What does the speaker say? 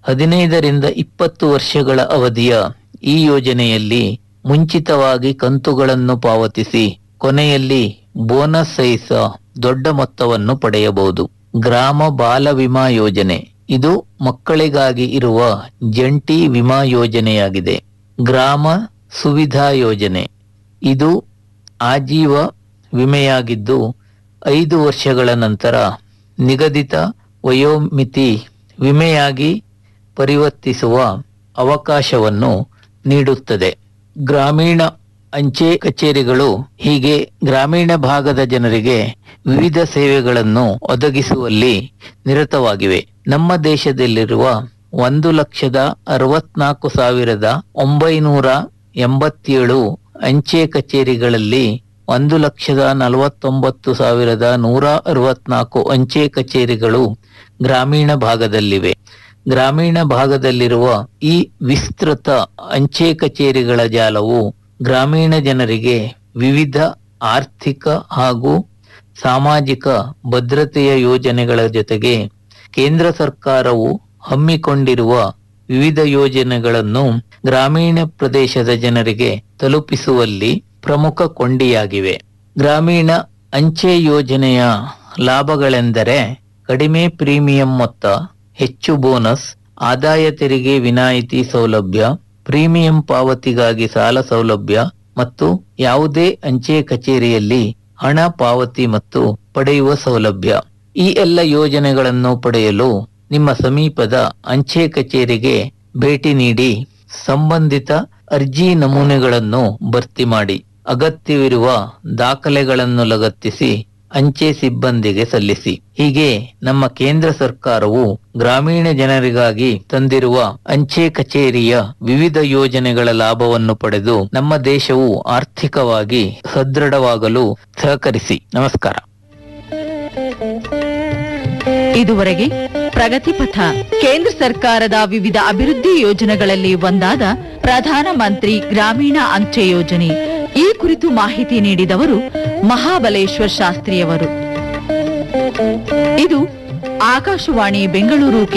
ಹದಿನೈದರಿಂದ ಇಪ್ಪತ್ತು ವರ್ಷಗಳ ಅವಧಿಯ ಈ ಯೋಜನೆಯಲ್ಲಿ ಮುಂಚಿತವಾಗಿ ಕಂತುಗಳನ್ನು ಪಾವತಿಸಿ ಕೊನೆಯಲ್ಲಿ ಬೋನಸ್ ಸಹಿತ ದೊಡ್ಡ ಮೊತ್ತವನ್ನು ಪಡೆಯಬಹುದು ಗ್ರಾಮ ಬಾಲ ವಿಮಾ ಯೋಜನೆ ಇದು ಮಕ್ಕಳಿಗಾಗಿ ಇರುವ ಜಂಟಿ ವಿಮಾ ಯೋಜನೆಯಾಗಿದೆ ಗ್ರಾಮ ಸುವಿಧಾ ಯೋಜನೆ ಇದು ಆಜೀವ ವಿಮೆಯಾಗಿದ್ದು ಐದು ವರ್ಷಗಳ ನಂತರ ನಿಗದಿತ ವಯೋಮಿತಿ ವಿಮೆಯಾಗಿ ಪರಿವರ್ತಿಸುವ ಅವಕಾಶವನ್ನು ನೀಡುತ್ತದೆ ಗ್ರಾಮೀಣ ಅಂಚೆ ಕಚೇರಿಗಳು ಹೀಗೆ ಗ್ರಾಮೀಣ ಭಾಗದ ಜನರಿಗೆ ವಿವಿಧ ಸೇವೆಗಳನ್ನು ಒದಗಿಸುವಲ್ಲಿ ನಿರತವಾಗಿವೆ ನಮ್ಮ ದೇಶದಲ್ಲಿರುವ ಒಂದು ಲಕ್ಷದ ಅರವತ್ನಾಲ್ಕು ಸಾವಿರದ ಒಂಬೈನೂರ ಎಂಬತ್ತೇಳು ಅಂಚೆ ಕಚೇರಿಗಳಲ್ಲಿ ಒಂದು ಲಕ್ಷದ ನಲವತ್ತೊಂಬತ್ತು ಸಾವಿರದ ನೂರ ಅರವತ್ನಾಲ್ಕು ಅಂಚೆ ಕಚೇರಿಗಳು ಗ್ರಾಮೀಣ ಭಾಗದಲ್ಲಿವೆ ಗ್ರಾಮೀಣ ಭಾಗದಲ್ಲಿರುವ ಈ ವಿಸ್ತೃತ ಅಂಚೆ ಕಚೇರಿಗಳ ಜಾಲವು ಗ್ರಾಮೀಣ ಜನರಿಗೆ ವಿವಿಧ ಆರ್ಥಿಕ ಹಾಗೂ ಸಾಮಾಜಿಕ ಭದ್ರತೆಯ ಯೋಜನೆಗಳ ಜೊತೆಗೆ ಕೇಂದ್ರ ಸರ್ಕಾರವು ಹಮ್ಮಿಕೊಂಡಿರುವ ವಿವಿಧ ಯೋಜನೆಗಳನ್ನು ಗ್ರಾಮೀಣ ಪ್ರದೇಶದ ಜನರಿಗೆ ತಲುಪಿಸುವಲ್ಲಿ ಪ್ರಮುಖ ಕೊಂಡಿಯಾಗಿವೆ ಗ್ರಾಮೀಣ ಅಂಚೆ ಯೋಜನೆಯ ಲಾಭಗಳೆಂದರೆ ಕಡಿಮೆ ಪ್ರೀಮಿಯಂ ಮೊತ್ತ ಹೆಚ್ಚು ಬೋನಸ್ ಆದಾಯ ತೆರಿಗೆ ವಿನಾಯಿತಿ ಸೌಲಭ್ಯ ಪ್ರೀಮಿಯಂ ಪಾವತಿಗಾಗಿ ಸಾಲ ಸೌಲಭ್ಯ ಮತ್ತು ಯಾವುದೇ ಅಂಚೆ ಕಚೇರಿಯಲ್ಲಿ ಹಣ ಪಾವತಿ ಮತ್ತು ಪಡೆಯುವ ಸೌಲಭ್ಯ ಈ ಎಲ್ಲ ಯೋಜನೆಗಳನ್ನು ಪಡೆಯಲು ನಿಮ್ಮ ಸಮೀಪದ ಅಂಚೆ ಕಚೇರಿಗೆ ಭೇಟಿ ನೀಡಿ ಸಂಬಂಧಿತ ಅರ್ಜಿ ನಮೂನೆಗಳನ್ನು ಭರ್ತಿ ಮಾಡಿ ಅಗತ್ಯವಿರುವ ದಾಖಲೆಗಳನ್ನು ಲಗತ್ತಿಸಿ ಅಂಚೆ ಸಿಬ್ಬಂದಿಗೆ ಸಲ್ಲಿಸಿ ಹೀಗೆ ನಮ್ಮ ಕೇಂದ್ರ ಸರ್ಕಾರವು ಗ್ರಾಮೀಣ ಜನರಿಗಾಗಿ ತಂದಿರುವ ಅಂಚೆ ಕಚೇರಿಯ ವಿವಿಧ ಯೋಜನೆಗಳ ಲಾಭವನ್ನು ಪಡೆದು ನಮ್ಮ ದೇಶವು ಆರ್ಥಿಕವಾಗಿ ಸದೃಢವಾಗಲು ಸಹಕರಿಸಿ ನಮಸ್ಕಾರ ಇದುವರೆಗೆ ಪ್ರಗತಿಪಥ ಕೇಂದ್ರ ಸರ್ಕಾರದ ವಿವಿಧ ಅಭಿವೃದ್ಧಿ ಯೋಜನೆಗಳಲ್ಲಿ ಒಂದಾದ ಪ್ರಧಾನ ಮಂತ್ರಿ ಗ್ರಾಮೀಣ ಅಂಚೆ ಯೋಜನೆ ಈ ಕುರಿತು ಮಾಹಿತಿ ನೀಡಿದವರು ಮಹಾಬಲೇಶ್ವರ್ ಶಾಸ್ತ್ರಿಯವರು ಇದು ಆಕಾಶವಾಣಿ ಬೆಂಗಳೂರು